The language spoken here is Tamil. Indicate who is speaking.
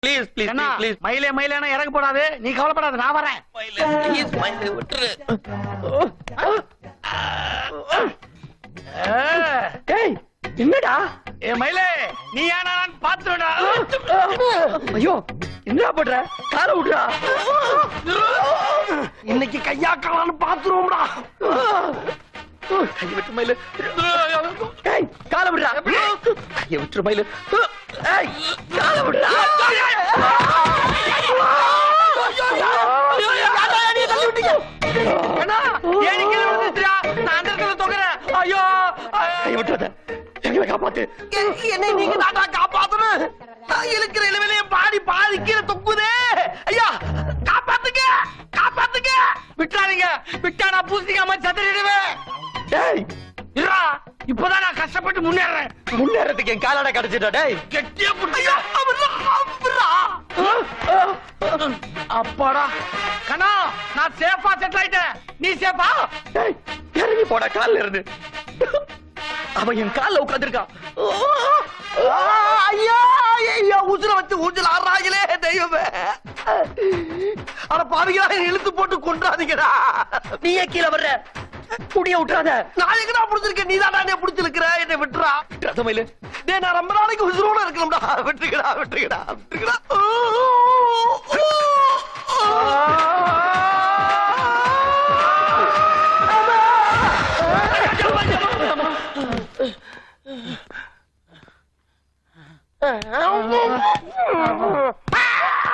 Speaker 1: ப்ளீஸ் ப்ளீஸ்
Speaker 2: என்ன
Speaker 1: ப்ளீஸ்
Speaker 2: மயிலே மயிலேனா இறங்க போடாது நீ கவலைப்படாத நான் வரேன்
Speaker 1: ப்ளீஸ் மயிலே விட்டுரு
Speaker 2: ஏய் என்னடா ஏ மயிலே நீ ஏனா பாத்துடா ஐயோ என்ன பண்ற கால விடுறா இன்னைக்கு கையாக்கலாம்னு பாத்துருவோம்டா
Speaker 1: கையை விட்டு மயிலு
Speaker 2: ஏய் கால விடுறா
Speaker 1: கையை விட்டுரு மயிலு
Speaker 2: ஏய் கால விடுறா அண்ணா, ஏணி கீழே விழுந்துருச்சுடா. நான் அந்த இடத்துல தொங்குறேன். ஐயோ
Speaker 1: கையை விட்டுறத எங்களை காப்பாத்து
Speaker 2: என்னை நீங்க தாண்டா காப்பாத்தணும் நான் இழுக்கிற இளவிலையும் பாடி பாதி கீழே தொங்குதே ஐயா காப்பாத்துங்க காப்பாத்துங்க விட்டாதீங்க விட்டா நான் பூசணிக்கா மாதிரி சத்திரிடுவேன்
Speaker 1: டேய்
Speaker 2: இருடா இப்பதான் நான் கஷ்டப்பட்டு முன்னேறேன்
Speaker 1: முன்னேறதுக்கு என் காலாட கிடைச்சிட்டா டேய்
Speaker 2: கெட்டியா புடிச்சா அப்பாடா கண்ணா நான் சேஃபா செட்டில் ஆயிட்டேன் நீ சேஃபா
Speaker 1: டேய் இறங்கி போடா கால்ல இருந்து அவன் என் கால்ல உட்கார்ந்திருக்கான்
Speaker 2: ஐயா ஐயா உசுர வச்சு ஊஞ்சல் ஆடுறாங்களே தெய்வமே அட பாவிகளா என்னை இழுத்து போட்டு கொண்டாதீங்கடா
Speaker 1: நீயே கீழே வர்ற முடிய விட்டுறாத
Speaker 2: நான் எங்கடா புடிச்சிருக்கேன் நீ தான் என்னை புடிச்சிருக்கிற என்னை விட்டுறா
Speaker 1: விட்டுறாத மயிலு
Speaker 2: டேய் நான் ரொம்ப நாளைக்கு உசுரோட இருக்கணும்டா விட்டுக்கடா விட்டுக்கடா விட்டுக்கடா